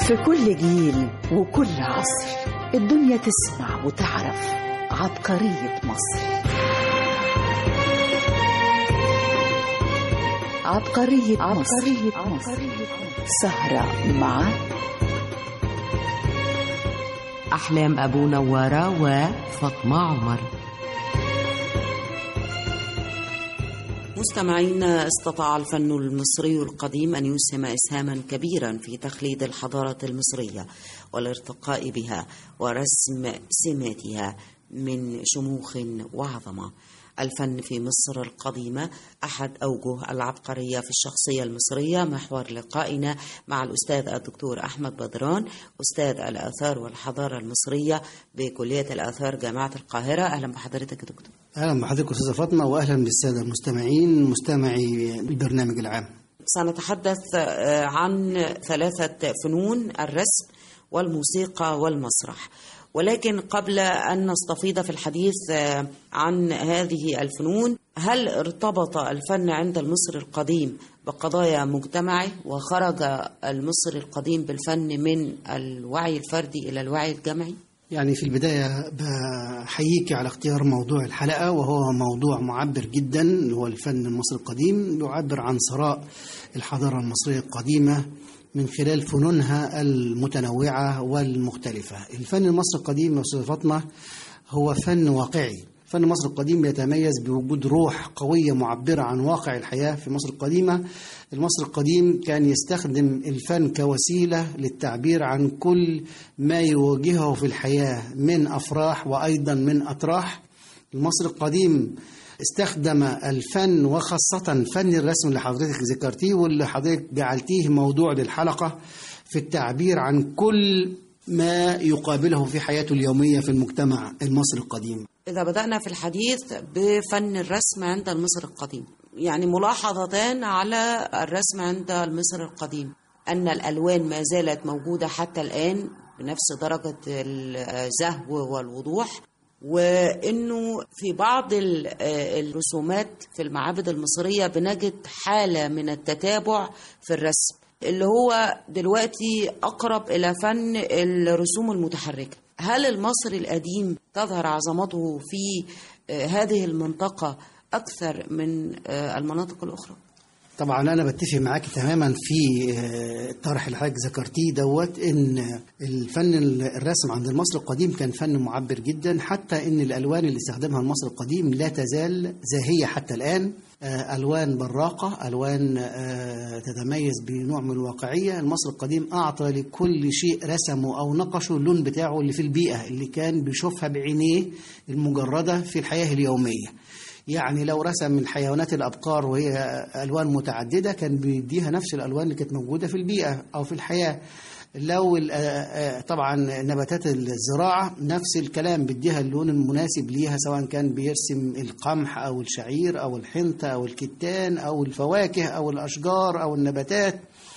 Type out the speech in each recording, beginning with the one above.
في كل جيل وكل عصر الدنيا تسمع وتعرف عبقرية مصر عبقرية, عبقرية مصر. مصر سهرة مع أحلام أبو نوارة وفاطمة عمر مستمعينا استطاع الفن المصري القديم أن يسهم إسهاما كبيرا في تخليد الحضارة المصرية والارتقاء بها ورسم سماتها من شموخ وعظمة الفن في مصر القديمة أحد أوجه العبقرية في الشخصية المصرية محور لقائنا مع الأستاذ الدكتور أحمد بدران أستاذ الآثار والحضارة المصرية بكلية الآثار جامعة القاهرة أهلا بحضرتك يا دكتور اهلا بحضرتك استاذه فاطمه واهلا بالساده المستمعين مستمعي البرنامج العام سنتحدث عن ثلاثة فنون الرسم والموسيقى والمسرح ولكن قبل أن نستفيض في الحديث عن هذه الفنون هل ارتبط الفن عند المصري القديم بقضايا مجتمعي وخرج المصري القديم بالفن من الوعي الفردي إلى الوعي الجمعي؟ يعني في البداية بحييك على اختيار موضوع الحلقة وهو موضوع معبر جدا هو الفن المصري القديم يعبر عن ثراء الحضارة المصرية القديمة من خلال فنونها المتنوعة والمختلفة الفن المصري القديم يا أستاذة فاطمة هو فن واقعي فن مصر القديم يتميز بوجود روح قوية معبرة عن واقع الحياة في مصر القديمة المصري القديم كان يستخدم الفن كوسيلة للتعبير عن كل ما يواجهه في الحياة من أفراح وأيضا من أتراح المصري القديم استخدم الفن وخاصة فن الرسم اللي حضرتك ذكرتيه واللي حضرتك جعلتيه موضوع للحلقة في التعبير عن كل ما يقابله في حياته اليومية في المجتمع المصري القديم إذا بدأنا في الحديث بفن الرسم عند المصري القديم يعني ملاحظتان على الرسم عند المصري القديم أن الألوان ما زالت موجودة حتى الآن بنفس درجة الزهو والوضوح وانه في بعض الرسومات في المعابد المصريه بنجد حاله من التتابع في الرسم اللي هو دلوقتي اقرب الى فن الرسوم المتحركه هل المصري القديم تظهر عظمته في هذه المنطقه اكثر من المناطق الاخرى طبعا انا بتفق معاك تماما في الطرح اللي حضرتك ذكرتيه دوت ان الفن الرسم عند المصري القديم كان فن معبر جدا حتى ان الالوان اللي استخدمها المصري القديم لا تزال زاهيه حتى الان الوان براقه الوان تتميز بنوع من الواقعيه المصري القديم اعطى لكل شيء رسمه او نقشه اللون بتاعه اللي في البيئه اللي كان بيشوفها بعينيه المجرده في الحياه اليوميه يعني لو رسم من حيوانات الابقار وهي الوان متعدده كان بيديها نفس الالوان اللي كانت موجوده في البيئه او في الحياه لو طبعا نباتات الزراعه نفس الكلام بيديها اللون المناسب ليها سواء كان بيرسم القمح او الشعير او الحنطه او الكتان او الفواكه او الاشجار او النباتات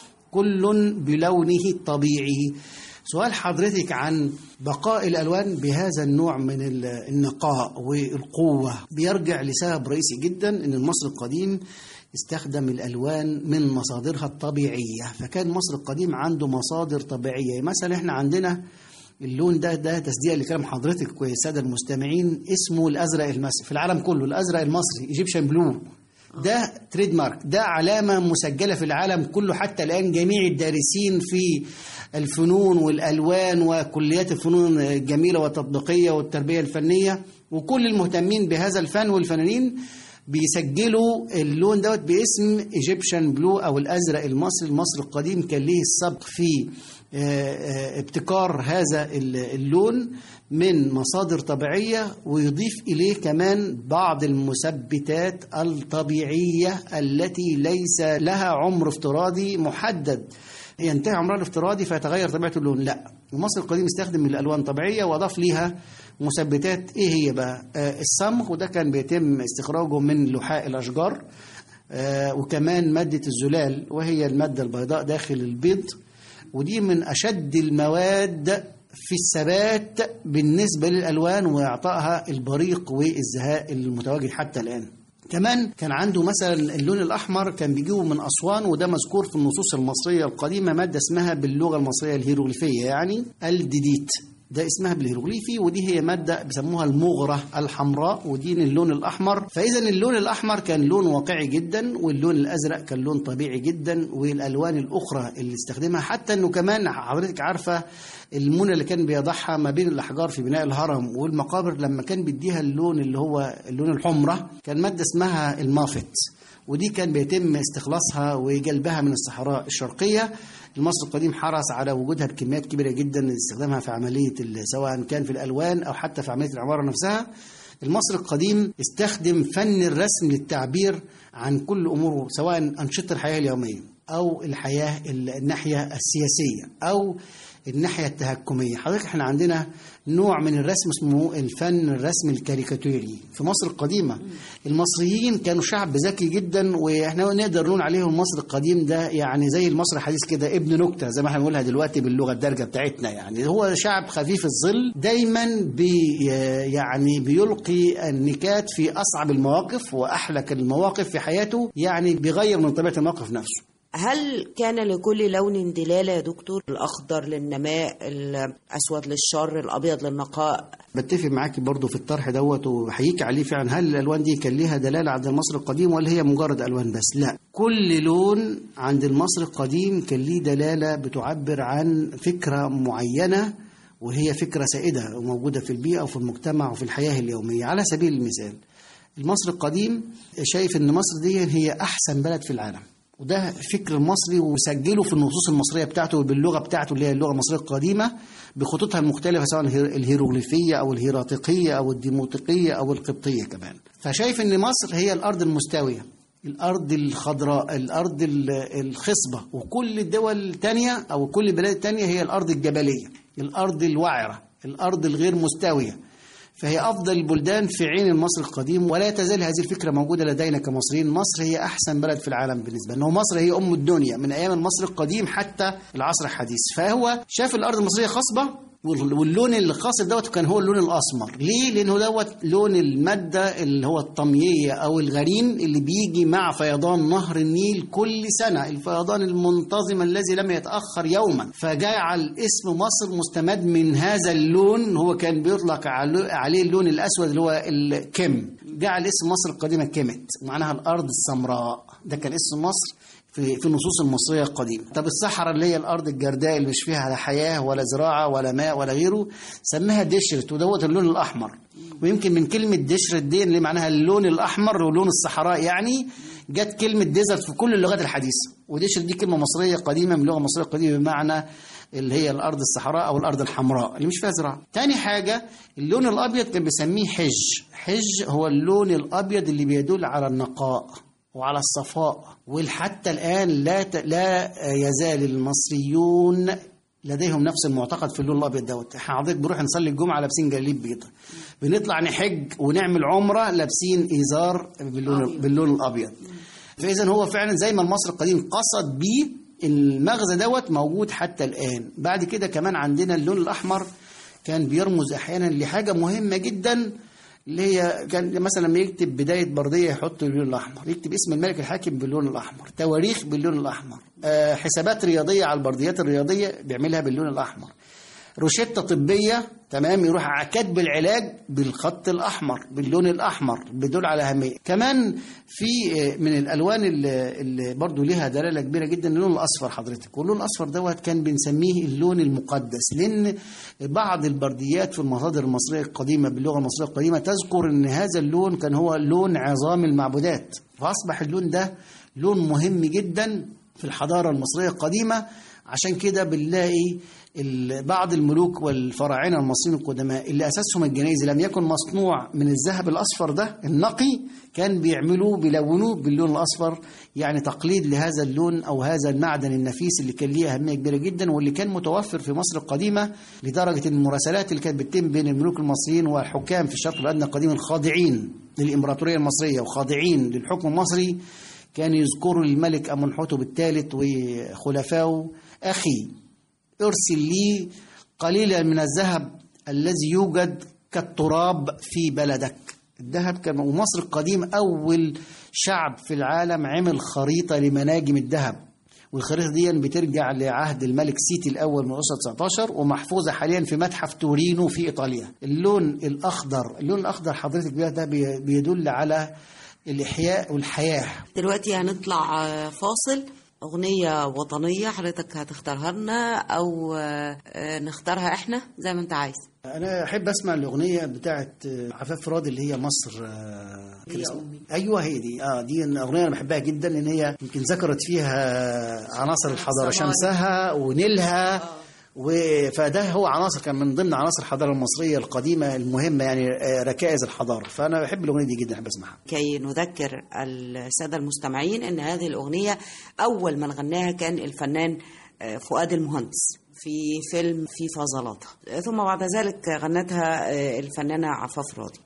كل بلونه الطبيعي سؤال حضرتك عن بقاء الالوان بهذا النوع من النقاء والقوه بيرجع لسبب رئيسي جدا ان المصري القديم استخدم الالوان من مصادرها الطبيعيه فكان مصر القديم عنده مصادر طبيعيه مثلا احنا عندنا اللون ده ده تصديق لكلام حضرتك والساده المستمعين اسمه الازرق المصري في العالم كله الازرق المصري ايجيبشن بلو ده تريد مارك ده علامة مسجلة في العالم كله حتى الآن جميع الدارسين في الفنون والألوان وكليات الفنون الجميلة والتطبيقية والتربية الفنية وكل المهتمين بهذا الفن والفنانين بيسجلوا اللون دوت باسم ايجيبشن بلو او الازرق المصري المصري القديم كان ليه السبق في ابتكار هذا اللون من مصادر طبيعيه ويضيف اليه كمان بعض المثبتات الطبيعيه التي ليس لها عمر افتراضي محدد ينتهي عمرها الافتراضي فيتغير طبيعه اللون لا المصري القديم استخدم الالوان طبيعيه واضاف ليها مثبتات ايه هي بقى آه الصمغ وده كان بيتم استخراجه من لحاء الاشجار آه وكمان ماده الزلال وهي الماده البيضاء داخل البيض ودي من اشد المواد في الثبات بالنسبه للالوان واعطائها البريق والزهاء المتواجد حتى الان كمان كان عنده مثلا اللون الأحمر كان بيجيبه من أسوان وده مذكور في النصوص المصرية القديمة مادة اسمها باللغة المصرية الهيروغليفية يعني الديديت ده اسمها بالهيروغليفي ودي هي مادة بيسموها المغرة الحمراء ودي اللون الأحمر فإذا اللون الأحمر كان لون واقعي جدا واللون الأزرق كان لون طبيعي جدا والألوان الأخرى اللي استخدمها حتى أنه كمان حضرتك عارفة المونة اللي كان بيضعها ما بين الأحجار في بناء الهرم والمقابر لما كان بيديها اللون اللي هو اللون الحمرة كان مادة اسمها المافت ودي كان بيتم استخلاصها وجلبها من الصحراء الشرقية المصري القديم حرص على وجودها بكميات كبيرة جدا لاستخدامها في عملية سواء كان في الألوان أو حتى في عملية العمارة نفسها المصري القديم استخدم فن الرسم للتعبير عن كل أموره سواء أنشطة الحياة اليومية أو الحياة الناحية السياسية أو الناحية التهكمية حضرتك احنا عندنا نوع من الرسم اسمه الفن الرسم الكاريكاتوري في مصر القديمة المصريين كانوا شعب ذكي جدا واحنا نقدر نقول عليهم مصر القديم ده يعني زي المصري الحديث كده ابن نكتة زي ما احنا بنقولها دلوقتي باللغة الدارجة بتاعتنا يعني هو شعب خفيف الظل دايما بي يعني بيلقي النكات في أصعب المواقف وأحلك المواقف في حياته يعني بيغير من طبيعة الموقف نفسه هل كان لكل لون دلالة يا دكتور الأخضر للنماء الأسود للشر الأبيض للنقاء بتفق معاكي برضو في الطرح دوت وبحييك عليه فعلا هل الالوان دي كان ليها دلاله عند المصري القديم ولا هي مجرد الوان بس لا كل لون عند المصري القديم كان ليه دلاله بتعبر عن فكره معينه وهي فكره سائده وموجوده في البيئه وفي المجتمع وفي الحياه اليوميه على سبيل المثال المصري القديم شايف ان مصر دي هي احسن بلد في العالم وده فكر مصري وسجله في النصوص المصريه بتاعته باللغه بتاعته اللي هي اللغه المصريه القديمه بخطوطها المختلفه سواء الهيروغليفيه او الهيراتيقيه او الديموطيقيه او القبطيه كمان فشايف ان مصر هي الارض المستويه الارض الخضراء الارض الخصبه وكل الدول الثانيه او كل البلاد الثانيه هي الارض الجبليه الارض الوعره الارض الغير مستويه فهي أفضل البلدان في عين المصري القديم ولا تزال هذه الفكرة موجودة لدينا كمصريين مصر هي أحسن بلد في العالم بالنسبة لنا مصر هي أم الدنيا من أيام المصري القديم حتى العصر الحديث فهو شاف الأرض المصرية خصبة واللون الخاص دوت كان هو اللون الاسمر ليه لانه دوت لون الماده اللي هو الطمييه او الغريم اللي بيجي مع فيضان نهر النيل كل سنه الفيضان المنتظم الذي لم يتاخر يوما فجعل اسم مصر مستمد من هذا اللون هو كان بيطلق عليه اللون الاسود اللي هو الكم جعل اسم مصر القديمه كمت معناها الارض السمراء ده كان اسم مصر في في النصوص المصريه القديمه طب الصحراء اللي هي الارض الجرداء اللي مش فيها لا حياه ولا زراعه ولا ماء ولا غيره سماها دشرت ودوت اللون الاحمر ويمكن من كلمه دشرت دي اللي معناها اللون الاحمر ولون الصحراء يعني جت كلمه ديزرت في كل اللغات الحديثه ودشرت دي كلمه مصريه قديمه من اللغه المصريه القديمه بمعنى اللي هي الارض الصحراء او الارض الحمراء اللي مش فيها زراعه تاني حاجه اللون الابيض كان بيسميه حج حج هو اللون الابيض اللي بيدل على النقاء وعلى الصفاء وحتى الآن لا ت... لا يزال المصريون لديهم نفس المعتقد في اللون الابيض دوت احنا حضرتك بنروح نصلي الجمعه لابسين جليب بيضة بنطلع نحج ونعمل عمره لابسين ازار باللون, باللون الابيض فاذا هو فعلا زي ما المصري القديم قصد بيه المغزى دوت موجود حتى الان بعد كده كمان عندنا اللون الاحمر كان بيرمز احيانا لحاجه مهمه جدا اللي هي كان مثلا لما يكتب بدايه برديه يحط باللون الاحمر يكتب اسم الملك الحاكم باللون الاحمر تواريخ باللون الاحمر أه حسابات رياضيه على البرديات الرياضيه بيعملها باللون الاحمر روشته طبيه تمام يروح على كتب العلاج بالخط الاحمر باللون الاحمر بيدل على اهميه كمان في من الالوان اللي, اللي برضو ليها دلاله كبيره جدا اللون الاصفر حضرتك واللون الاصفر دوت كان بنسميه اللون المقدس لان بعض البرديات في المصادر المصريه القديمه باللغه المصريه القديمه تذكر ان هذا اللون كان هو لون عظام المعبودات فاصبح اللون ده لون مهم جدا في الحضاره المصريه القديمه عشان كده بنلاقي بعض الملوك والفراعنه المصريين القدماء اللي اساسهم الجنايزي لم يكن مصنوع من الذهب الاصفر ده النقي كان بيعملوه بيلونوه باللون الاصفر يعني تقليد لهذا اللون او هذا المعدن النفيس اللي كان ليه اهميه كبيره جدا واللي كان متوفر في مصر القديمه لدرجه ان المراسلات اللي كانت بتتم بين الملوك المصريين والحكام في الشرق الادنى القديم الخاضعين للامبراطوريه المصريه وخاضعين للحكم المصري كانوا يذكروا الملك امنحوتب الثالث وخلفائه اخي ارسل لي قليلا من الذهب الذي يوجد كالتراب في بلدك الذهب كان ومصر القديم أول شعب في العالم عمل خريطة لمناجم الذهب والخريطة دي بترجع لعهد الملك سيتي الأول من الأسرة 19 ومحفوظة حاليا في متحف تورينو في إيطاليا اللون الأخضر اللون الأخضر حضرتك بقى ده بي- بيدل على الإحياء والحياة دلوقتي هنطلع آه، فاصل أغنية وطنية حضرتك هتختارها لنا أو آه، آه، نختارها إحنا زي ما أنت عايز أنا أحب أسمع الأغنية بتاعت عفاف راضي اللي هي مصر آه، كان هي اسمها- أمي. أيوه هي دي أه دي أغنية أنا بحبها جدا لأن هي يمكن ذكرت فيها عناصر الحضارة صباح. شمسها ونيلها و... فده هو عناصر كان من ضمن عناصر الحضارة المصرية القديمة المهمة يعني آه، ركائز الحضارة فأنا بحب الأغنية دي جدا أحب أسمعها كي نذكر السادة المستمعين أن هذه الأغنية أول من غناها كان الفنان آه، فؤاد المهندس في فيلم في فازلاطة ثم بعد ذلك غنتها آه، الفنانة عفاف راضي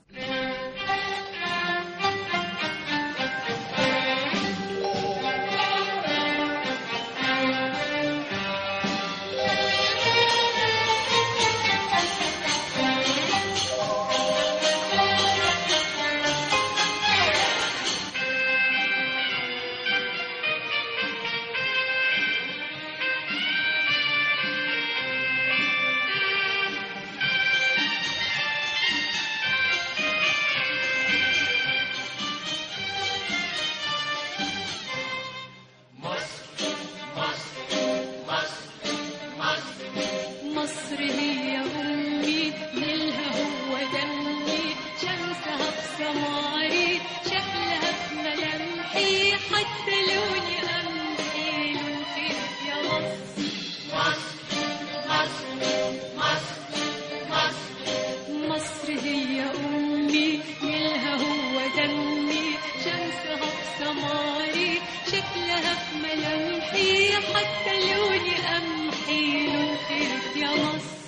مصر هي أمي نيلها هو دمي شمسها في سماري شكلها في ملامحي حتى لوني قمحي لونك يا مصر مصر هي أمي نيلها هو دمي شمسها في سماري شكلها في ملامحي حتى لوني قمحي لونك يا مصر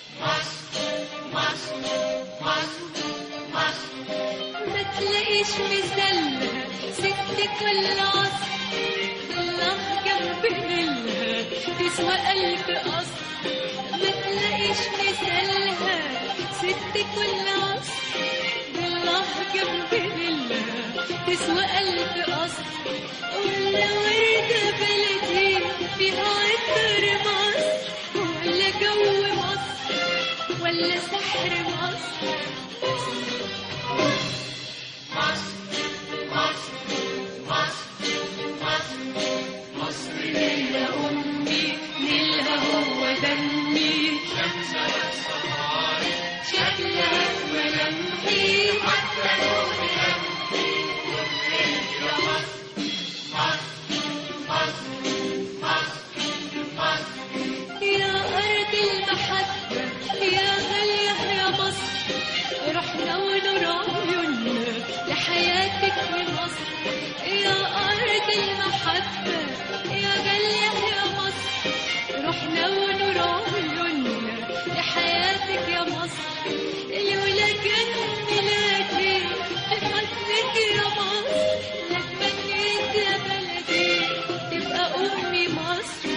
ما تلاقيش مثلها ست كل عصر الله جنب نيلها تسوى ألف قصر ما تلاقيش مثلها ست كل عصر الله جنب نيلها تسوى ألف قصر ولا وردة بلدي فيها عطر مصر ولا جو مصر ولا سحر مصر هي أمي نيلها هو دمي شكلها في ملامحي حتى لوني يا أرض المحبة يا غالية يا مصر رحنا ونور عيوننا لحياتك في مصر يا أرض المحبة يا غالية يا مصر رحنا ونور عيوننا لحياتك يا مصر لولا كان ميلادي في حضنك يا مصر لتمنيت يا بلدي تبقى أمي مصر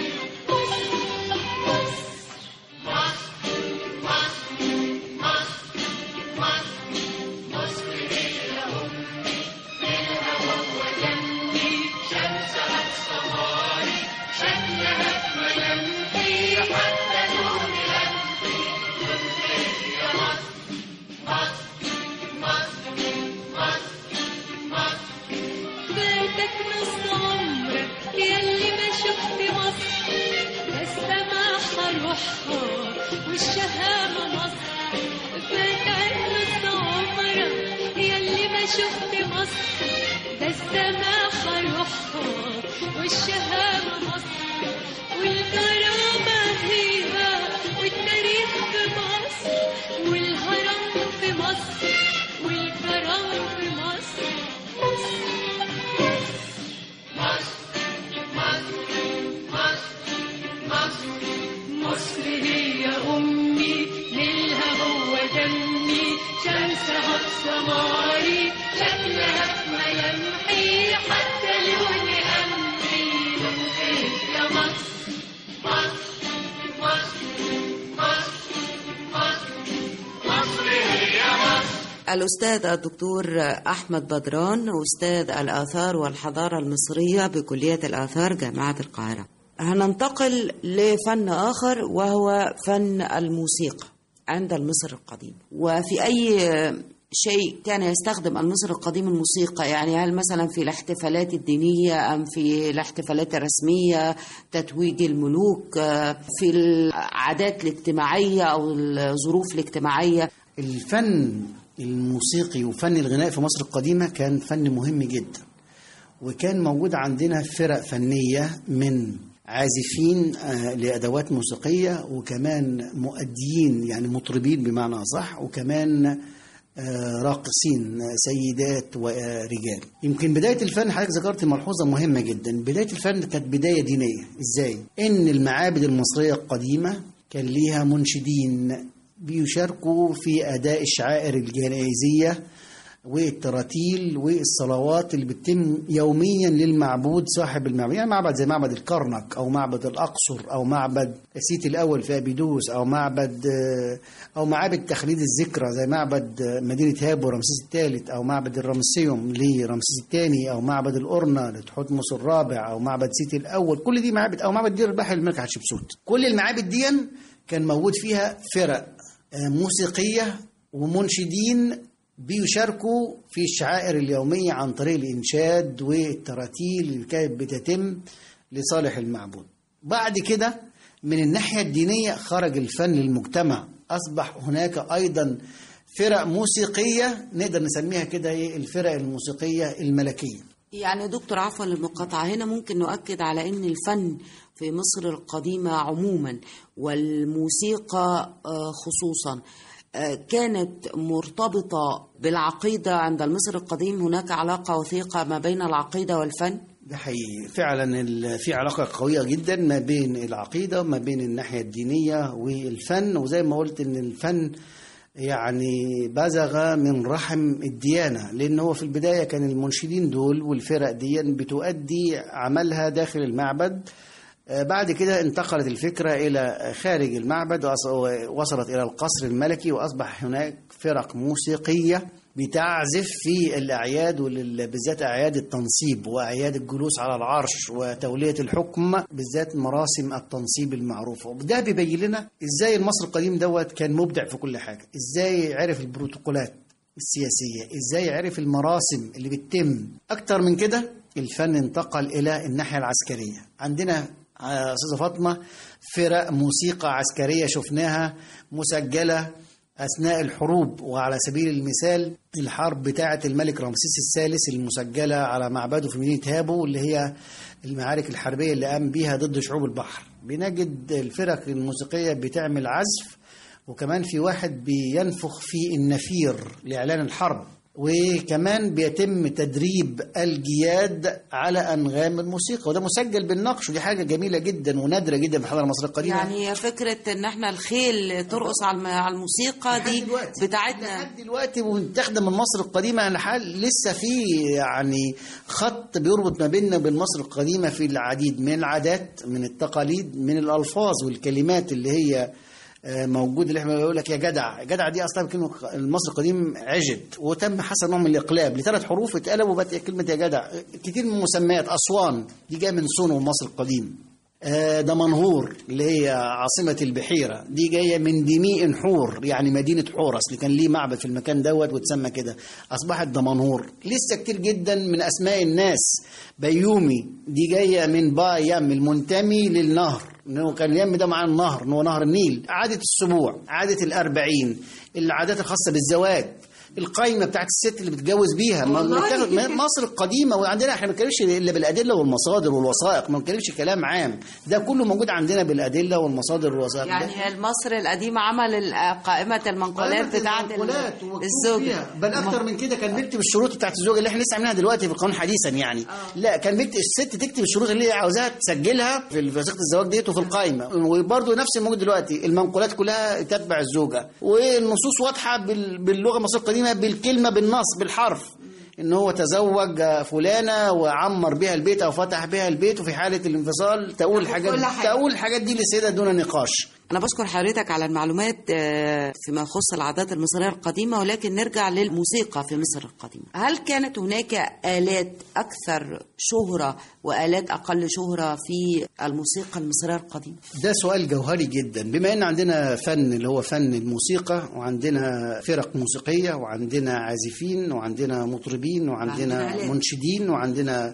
فاتك نص عمرك ياللي ما شفت مصر لا السماحة روحها والشهامة مصر فاتك نص عمرك ياللي ما شفت مصر ده السماحة روحها والشهامة مصر والكرامة فيها والتاريخ في مصر والهرم في مصر والكرم في مصر مصر هي أمي نيلها هو دمي شمسها في سماري شكلها في ملامحي حتى لوني قمحي لونك يا مصر مصر مصر مصر مصر مصر هي مصر الأستاذ الدكتور أحمد بدران أستاذ الآثار والحضارة المصرية بكلية الآثار جامعة القاهرة هننتقل لفن آخر وهو فن الموسيقى عند المصري القديم وفي أي شيء كان يستخدم المصري القديم الموسيقى يعني هل مثلا في الاحتفالات الدينية أم في الاحتفالات الرسمية تتويج الملوك آه، في العادات الاجتماعية أو الظروف الاجتماعية الفن الموسيقي وفن الغناء في مصر القديمة كان فن مهم جدا وكان موجود عندنا فرق فنية من عازفين آه، لأدوات موسيقية وكمان مؤديين يعني مطربين بمعنى صح وكمان آه، راقصين آه، سيدات ورجال يمكن بداية الفن حضرتك ذكرت ملحوظة مهمة جدا بداية الفن كانت بداية دينية ازاي ان المعابد المصرية القديمة كان ليها منشدين بيشاركوا في أداء الشعائر الجنائزية والتراتيل والصلوات اللي بتتم يوميا للمعبود صاحب المعبد يعني معبد زي معبد الكرنك او معبد الاقصر او معبد سيتي الاول في ابيدوس او معبد او معابد تخليد الذكرى زي معبد مدينه هابو رمسيس الثالث او معبد الرمسيوم لرمسيس الثاني او معبد الأرنة لتحتمس الرابع او معبد سيتي الاول كل دي معابد او معبد دير البحر الملك حتشبسوت كل المعابد دي كان موجود فيها فرق آه، موسيقيه ومنشدين بيشاركوا في الشعائر اليومية عن طريق الإنشاد والتراتيل اللي كانت بتتم لصالح المعبود بعد كده من الناحية الدينية خرج الفن للمجتمع أصبح هناك أيضا فرق موسيقية نقدر نسميها كده إيه الفرق الموسيقية الملكية يعني دكتور عفوا للمقاطعة هنا ممكن نؤكد على أن الفن في مصر القديمة عموما والموسيقى آه، خصوصا آه، كانت مرتبطة بالعقيدة عند المصري القديم هناك علاقة وثيقة ما بين العقيدة والفن ده حقيقي فعلا ال- في علاقة قوية جدا ما بين العقيدة وما بين الناحية الدينية والفن وزي ما قلت ان الفن يعني بزغ من رحم الديانة لأن هو في البداية كان المنشدين دول والفرق دي بتؤدي عملها داخل المعبد آه، بعد كده انتقلت الفكرة إلى خارج المعبد وأص- ووصلت إلى القصر الملكي وأصبح هناك فرق موسيقية بتعزف في الأعياد وال- بالذات أعياد التنصيب وأعياد الجلوس على العرش وتولية الحكم بالذات مراسم التنصيب المعروفة وده بيبين لنا إزاي المصري القديم دوت كان مبدع في كل حاجة إزاي عرف البروتوكولات السياسية إزاي عرف المراسم اللي بتتم أكتر من كده الفن انتقل إلى الناحية العسكرية عندنا آه، أستاذة فاطمة فرق موسيقى عسكرية شفناها مسجلة أثناء الحروب وعلى سبيل المثال الحرب بتاعة الملك رمسيس الثالث المسجلة على معبده في مدينة هابو اللي هي المعارك الحربية اللي قام بيها ضد شعوب البحر بنجد الفرق الموسيقية بتعمل عزف وكمان في واحد بينفخ في النفير لإعلان الحرب وكمان بيتم تدريب الجياد على أنغام الموسيقى وده مسجل بالنقش ودي حاجة جميلة جدا ونادرة جدا في الحضارة المصرية القديمة يعني فكرة ان احنا الخيل ترقص على الم- على الموسيقى دي لحد دلوقتي بتاعتنا لحد دلوقتي ومتاخده من مصر القديمه لحال لسه في يعني خط بيربط ما بيننا وبين مصر القديمه في العديد من العادات من التقاليد من الالفاظ والكلمات اللي هي آه، موجود اللي احنا بيقول لك يا جدع جدع دي اصلا كلمه المصري القديم عجد وتم حصل نوع من الاقلاب لثلاث حروف اتقلبوا بقت كلمه يا جدع كتير من المسميات اسوان دي جايه من سونو مصر القديم آه، دمنهور اللي هي عاصمة البحيرة دي جاية من دميء حور يعني مدينة حورس اللي كان ليه معبد في المكان دوت وتسمى كده أصبحت دمنهور لسه كتير جدا من أسماء الناس بيومي دي جاية من با يم المنتمي للنهر إنه كان اليم ده مع النهر إنه نهر النيل عادة السبوع عادة الأربعين العادات الخاصة بالزواج القايمه بتاعت الست اللي بتتجوز بيها ما والله. بنتكلم- ما- مصر القديمه وعندنا احنا ما بنتكلمش الا بالادله والمصادر والوثائق ما بنتكلمش كلام عام ده كله موجود عندنا بالادله والمصادر والوثائق يعني مصر القديم عمل ال- قائمة المنقولات بتاعت ال- الزوج فيها. بل اكتر من كده كان بيكتب الشروط بتاعت الزوج اللي احنا لسه عاملينها دلوقتي في القانون حديثا يعني لا كان بيكتب الست تكتب الشروط اللي هي عاوزاها تسجلها في وثيقه الزواج ديت وفي القائمه وبرده نفس الموجود دلوقتي المنقولات كلها تتبع الزوجه والنصوص واضحه بال- باللغه المصريه القديمه بالكلمه بالنص بالحرف ان هو تزوج فلانه وعمر بها البيت او فتح بها البيت وفي حاله الانفصال تقول الحاجات كل حاجة. تقول الحاجات دي للسيده دون نقاش أنا بشكر حضرتك على المعلومات آه، فيما يخص العادات المصرية القديمة ولكن نرجع للموسيقى في مصر القديمة هل كانت هناك آلات أكثر شهرة وآلات أقل شهرة في الموسيقى المصرية القديمة؟ ده سؤال جوهري جدا بما ان عندنا فن اللي هو فن الموسيقى وعندنا فرق موسيقيه وعندنا عازفين وعندنا مطربين وعندنا وعندنا آلات. منشدين وعندنا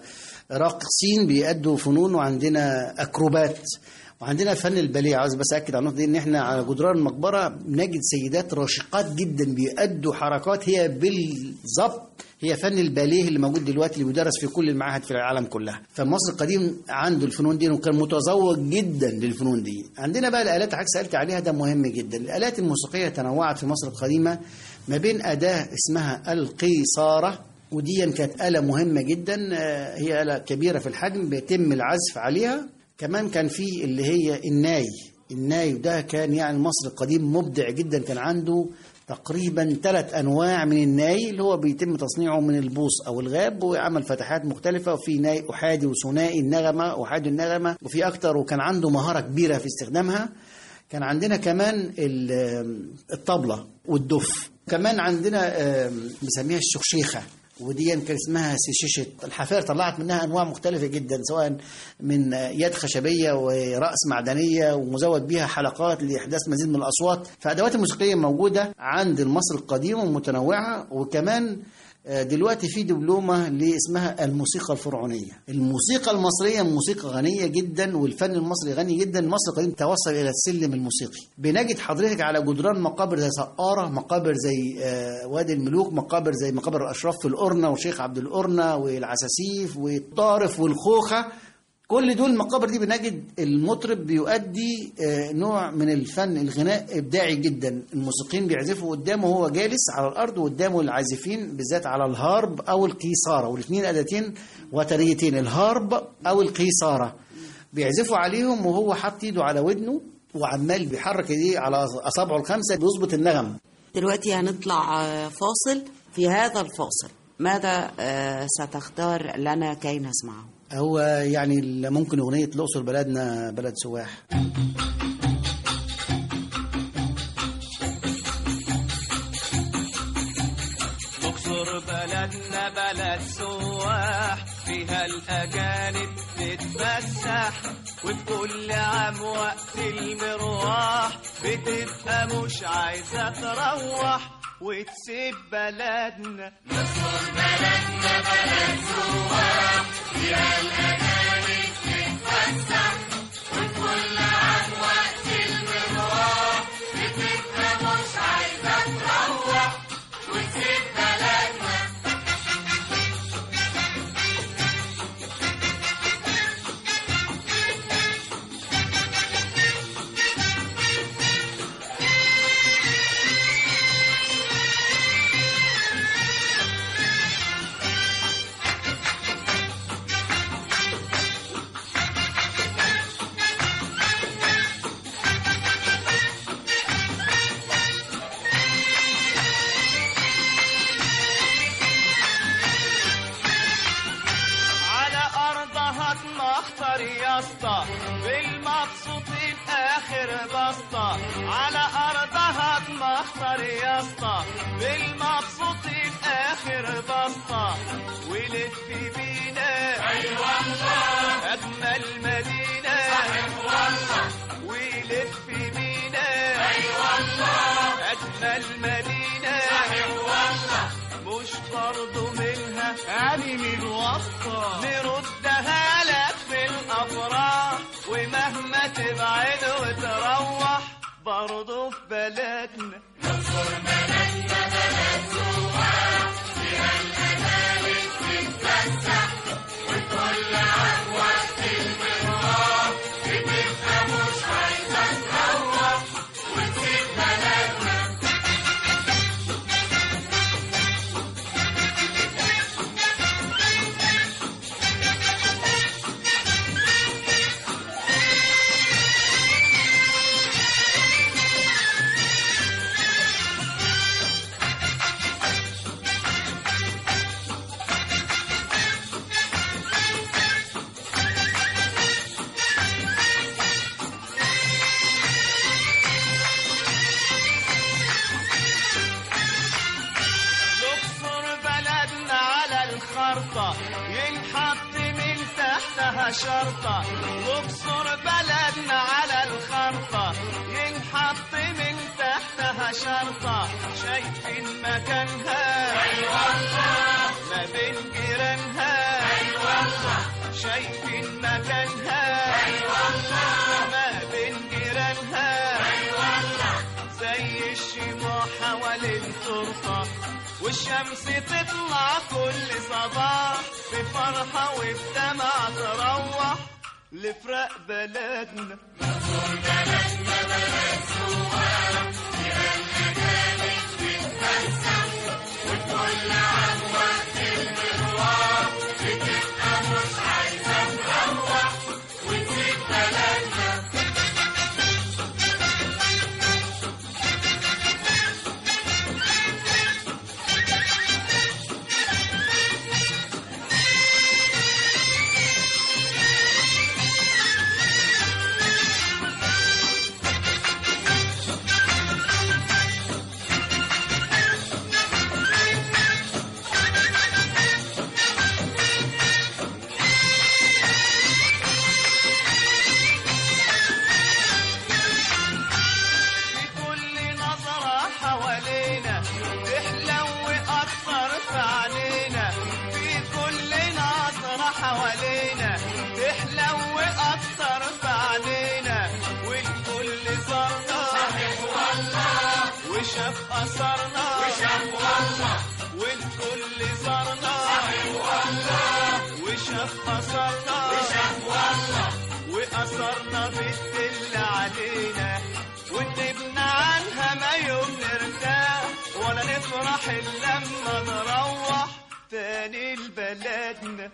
راقصين بيأدوا فنون وعندنا اكروبات وعندنا فن الباليه عاوز بس اكد على النقطه دي ان احنا على جدران المقبره نجد سيدات راشقات جدا بيأدوا حركات هي بالظبط هي فن الباليه اللي موجود دلوقتي اللي بيدرس في كل المعاهد في العالم كلها فمصر القديم عنده الفنون دي وكان متذوق جدا للفنون دي عندنا بقى الالات اللي حضرتك سالت عليها ده مهم جدا الالات الموسيقيه تنوعت في مصر القديمه ما بين اداه اسمها القيصاره ودي كانت آلة مهمة جدا آه، هي آلة كبيرة في الحجم بيتم العزف عليها كمان كان في اللي هي الناي الناي ده كان يعني المصري القديم مبدع جدا كان عنده تقريبا ثلاث انواع من الناي اللي هو بيتم تصنيعه من البوص او الغاب وعمل فتحات مختلفه وفي ناي احادي وثنائي النغمه احادي النغمه وفي اكتر وكان عنده مهاره كبيره في استخدامها كان عندنا كمان ال- الطبله والدف كمان عندنا آم، بنسميها الشخشيخه ودي كان اسمها سيشيشة الحفائر طلعت منها انواع مختلفه جدا سواء من يد خشبيه وراس معدنيه ومزود بها حلقات لاحداث مزيد من الاصوات فادوات الموسيقيه موجوده عند المصري القديم ومتنوعه وكمان آه، دلوقتي في دبلومه اللي اسمها الموسيقى الفرعونيه الموسيقى المصريه موسيقى غنيه جدا والفن المصري غني جدا مصر القديم توصل الى السلم الموسيقي بنجد حضرتك على جدران مقابر زي سقاره مقابر زي آه، وادي الملوك مقابر زي مقابر الاشراف في القرنه وشيخ عبد القرنه والعساسيف والطارف والخوخه كل دول المقابر دي بنجد المطرب بيؤدي آه، نوع من الفن الغناء ابداعي جدا الموسيقيين بيعزفوا قدامه وهو جالس على الارض وقدامه العازفين بالذات على الهارب او القيصاره والاثنين اداتين وتريتين الهارب او القيصاره بيعزفوا عليهم وهو حاطط ايده على ودنه وعمال بيحرك ايديه على اصابعه الخمسه بيظبط النغم دلوقتي هنطلع آه، فاصل في هذا الفاصل ماذا آه، ستختار لنا كي نسمعه؟ هو يعني ال- ممكن اغنيه الاقصر بلدنا بلد سواح الاقصر بلدنا بلد سواح فيها الاجانب تتفسح وفي كل عام وقت المروح بتبقى مش عايزه تروح وتسيب بلدنا على ارضها تمخطر يا اسطى بالمبسوطين اخر بسطة على ارضها تمخطر يا اسطى بالمبسوطين اخر بسطة ولف بينا اي والله اجمل مدينة صاحب والله ولف بينا اي والله اجمل مدينة صاحب والله مش برضو منها يعني من وسطة نردها لك في الأفراح ومهما تبعد وتروح برضو في بلدنا خرطة ينحط من تحتها شرطة وبصر بلدنا على الخرطة ينحط من تحتها شرطة شايفين مكانها أي والله ما بين جيرانها أي والله شايفين مكانها أي والله ما بين جيرانها أي والله زي الشموع حوالين ترطة والشمس تطلع كل صباح بفرحة وبدمع تروح لفرق بلدنا في كل نظرة حوالينا تحلو وأكثر في علينا في كل نظرة حوالينا تحلو وأكثر في علينا والكل زارنا صحيح والله وشاف أثرنا وشاف والله والكل زارنا صحيح والله وشاف أثرنا وشاف والله وأثرنا بتدل علينا ونبنى عنها ما يوم نرتاح ولا نفرح إلا لما نروح تاني لبلدنا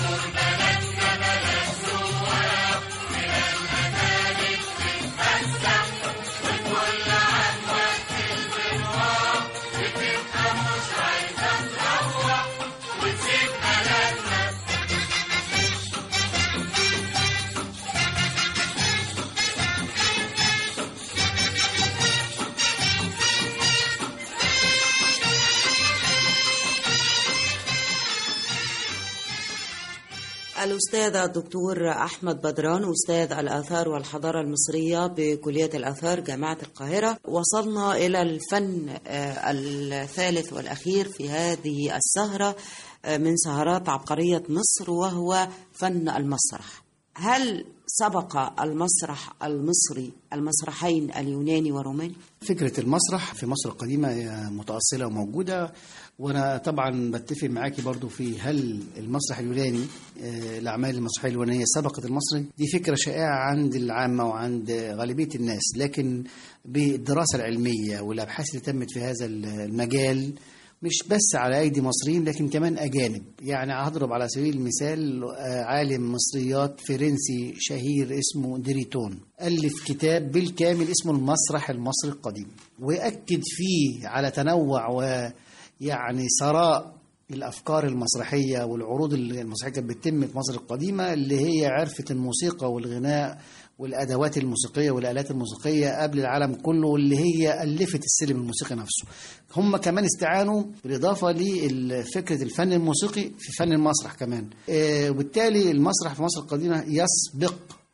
الأستاذ الدكتور أحمد بدران أستاذ الآثار والحضارة المصرية بكلية الآثار جامعة القاهرة وصلنا إلى الفن آه، الثالث والأخير في هذه السهرة آه، من سهرات عبقرية مصر وهو فن المسرح هل سبق المسرح المصري المسرحين اليوناني والروماني؟ فكرة المسرح في مصر القديمة هي متأصلة وموجودة وأنا طبعا بتفق معاكي برضو في هل المسرح اليوناني آه، الأعمال المسرحية اليونانية سبقت المصري دي فكرة شائعة عند العامة وعند غالبية الناس لكن بالدراسة العلمية والأبحاث اللي تمت في هذا المجال مش بس على أيدي مصريين لكن كمان أجانب يعني هضرب على سبيل المثال آه، عالم مصريات فرنسي شهير اسمه دريتون ألف كتاب بالكامل اسمه المسرح المصري القديم وأكد فيه على تنوع ويعني ثراء الافكار المسرحيه والعروض اللي المسرحيه كانت بتتم في مصر القديمه اللي هي عرفت الموسيقى والغناء والادوات الموسيقيه والالات الموسيقيه قبل العالم كله واللي هي الفت السلم الموسيقي نفسه. هم كمان استعانوا بالاضافه لفكره الفن الموسيقي في فن المسرح كمان. آه، وبالتالي المسرح في مصر القديمه يسبق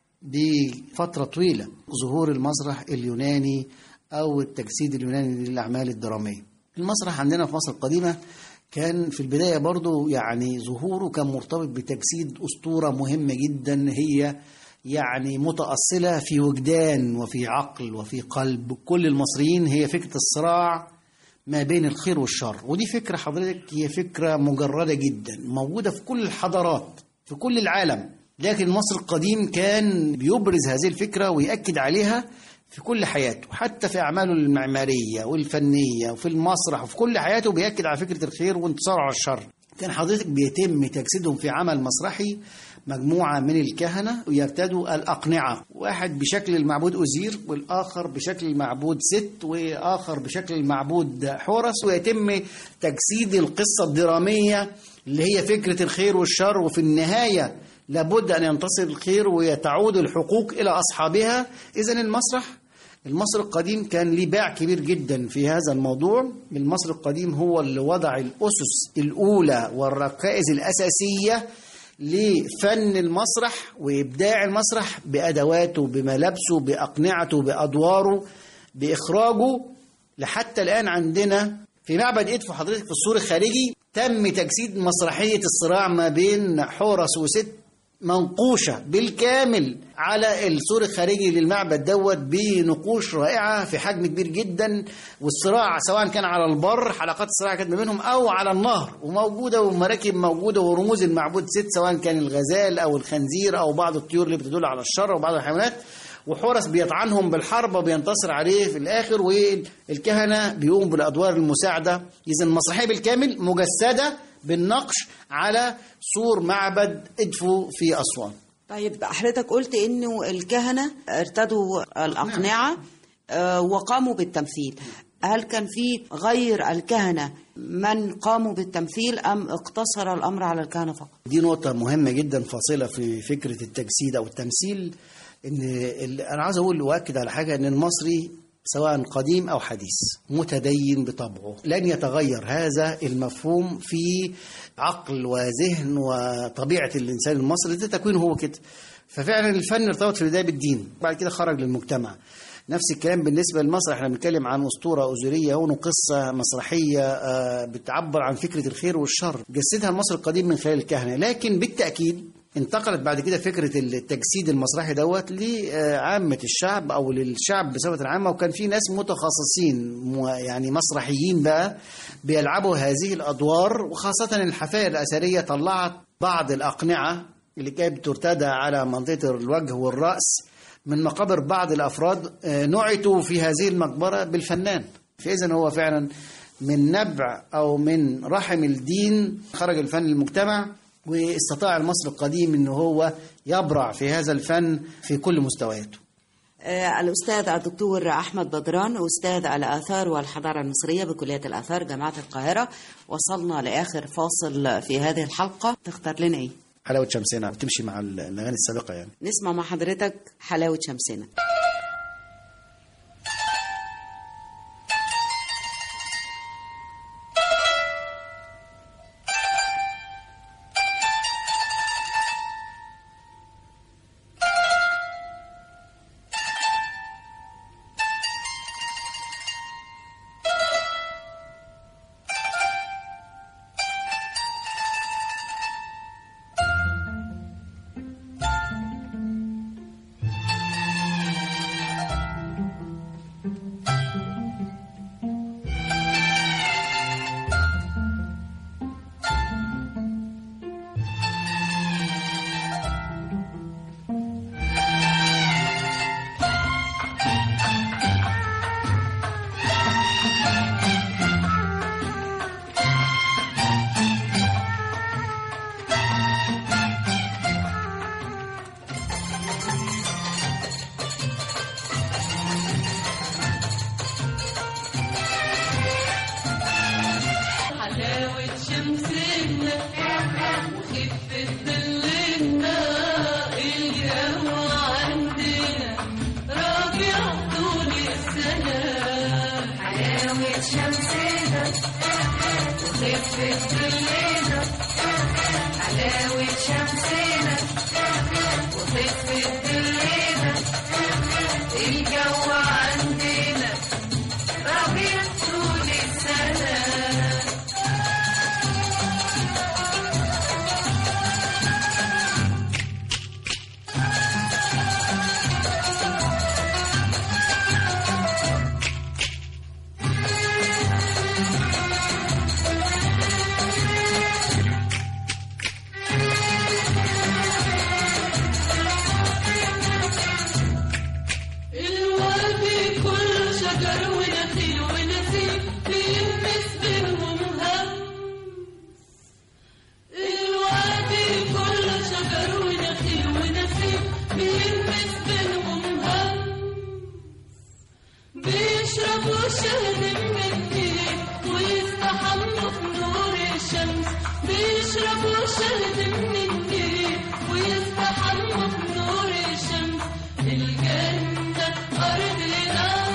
بفتره طويله ظهور المسرح اليوناني او التجسيد اليوناني للاعمال الدراميه. المسرح عندنا في مصر القديمه كان في البداية برضو يعني ظهوره كان مرتبط بتجسيد أسطورة مهمة جدا هي يعني متأصلة في وجدان وفي عقل وفي قلب كل المصريين هي فكرة الصراع ما بين الخير والشر ودي فكرة حضرتك هي فكرة مجردة جدا موجودة في كل الحضارات في كل العالم لكن مصر القديم كان بيبرز هذه الفكرة ويأكد عليها في كل حياته حتى في أعماله المعمارية والفنية وفي المسرح وفي كل حياته بيأكد على فكرة الخير وانتصاره على الشر كان حضرتك بيتم تجسيدهم في عمل مسرحي مجموعة من الكهنة ويرتدوا الأقنعة واحد بشكل المعبود أزير والآخر بشكل المعبود ست وآخر بشكل المعبود حورس ويتم تجسيد القصة الدرامية اللي هي فكرة الخير والشر وفي النهاية لابد أن ينتصر الخير ويتعود الحقوق إلى أصحابها إذا المسرح المصري القديم كان ليه باع كبير جدا في هذا الموضوع المصري القديم هو اللي وضع الأسس الأولى والركائز الأساسية لفن المسرح وإبداع المسرح بأدواته بملابسه بأقنعته بأدواره بإخراجه لحتى الآن عندنا في معبد إدفو حضرتك في السور الخارجي تم تجسيد مسرحية الصراع ما بين حورس وست منقوشة بالكامل على السور الخارجي للمعبد دوت بنقوش رائعة في حجم كبير جدا والصراع سواء كان على البر حلقات الصراع كانت ما بينهم أو على النهر وموجودة ومراكب موجودة ورموز المعبود ست سواء كان الغزال أو الخنزير أو بعض الطيور اللي بتدل على الشر وبعض الحيوانات وحورس بيطعنهم بالحرب وبينتصر عليه في الآخر والكهنة بيقوموا بالأدوار المساعدة إذا المسرحية بالكامل مجسدة بالنقش على سور معبد إدفو في أسوان طيب حضرتك قلت انه الكهنه ارتدوا الاقنعه آه، وقاموا بالتمثيل هل كان في غير الكهنه من قاموا بالتمثيل ام اقتصر الامر على الكهنه فقط دي نقطة مهمة جدا فاصلة في فكرة التجسيد أو التمثيل إن ال- أنا عاوز أقول وأكد على حاجة إن المصري سواء قديم أو حديث متدين بطبعه لن يتغير هذا المفهوم في عقل وذهن وطبيعة الإنسان المصري ده تكوينه هو كده ففعلا الفن ارتبط في البداية بالدين بعد كده خرج للمجتمع نفس الكلام بالنسبة للمسرح احنا بنتكلم عن أسطورة أزورية هون قصة مسرحية آه، بتعبر عن فكرة الخير والشر جسدها المصري القديم من خلال الكهنة لكن بالتأكيد انتقلت بعد كده فكرة التجسيد المسرحي دوت لعامة الشعب أو للشعب بصفة عامة وكان في ناس متخصصين مو- يعني مسرحيين بقى بيلعبوا هذه الأدوار وخاصة الحفائر الأثرية طلعت بعض الأقنعة اللي كانت بترتدى على منطقة الوجه والرأس من مقابر بعض الافراد آه، نعتوا في هذه المقبره بالفنان فاذا هو فعلا من نبع او من رحم الدين خرج الفن للمجتمع واستطاع المصري القديم ان هو يبرع في هذا الفن في كل مستوياته آه، الأستاذ الدكتور أحمد بدران أستاذ الآثار والحضارة المصرية بكلية الآثار جامعة القاهرة وصلنا لآخر فاصل في هذه الحلقة تختار لنا إيه؟ حلاوه شمسنا بتمشي مع الاغاني السابقه يعني نسمع مع حضرتك حلاوة شمسنا حلاوة شمسنا وخفة ظلنا الجو عندنا ربيع طول السنة حلاوة شمسنا وخفة ظلنا حلاوة شمسنا وخفة ظلنا الجو عندنا ربيع طول السنة الوادي كله شجر ونخيل ونسيم بيلمس بينهم همس الوادي كله شجر ونخيل ونسيم بيلمس بينهم همس بيشربوا شهد من النيل ويستحموا في نور الشمس بيشربوا شهد من النيل ويستحموا في نور الشمس الجنة أرضنا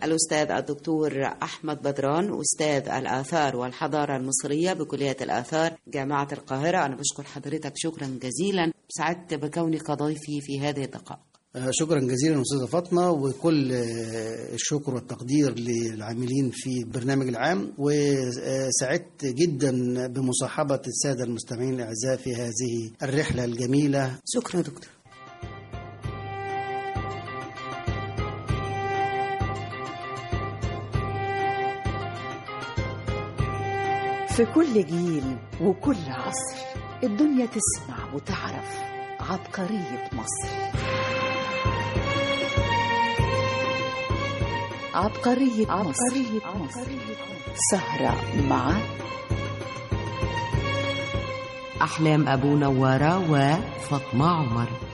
الأستاذ الدكتور أحمد بدران أستاذ الآثار والحضارة المصرية بكلية الآثار جامعة القاهرة أنا بشكر حضرتك شكرا جزيلا سعدت بكونك ضيفي في هذه الدقائق آه، شكرا جزيلا استاذه فاطمه وكل آه، الشكر والتقدير للعاملين في البرنامج العام وسعدت جدا بمصاحبه الساده المستمعين الاعزاء في هذه الرحله الجميله شكرا دكتور في كل جيل وكل عصر الدنيا تسمع وتعرف عبقرية مصر عبقرية مصر, عبقرية مصر. سهرة مع أحلام أبو نوارة وفاطمة عمر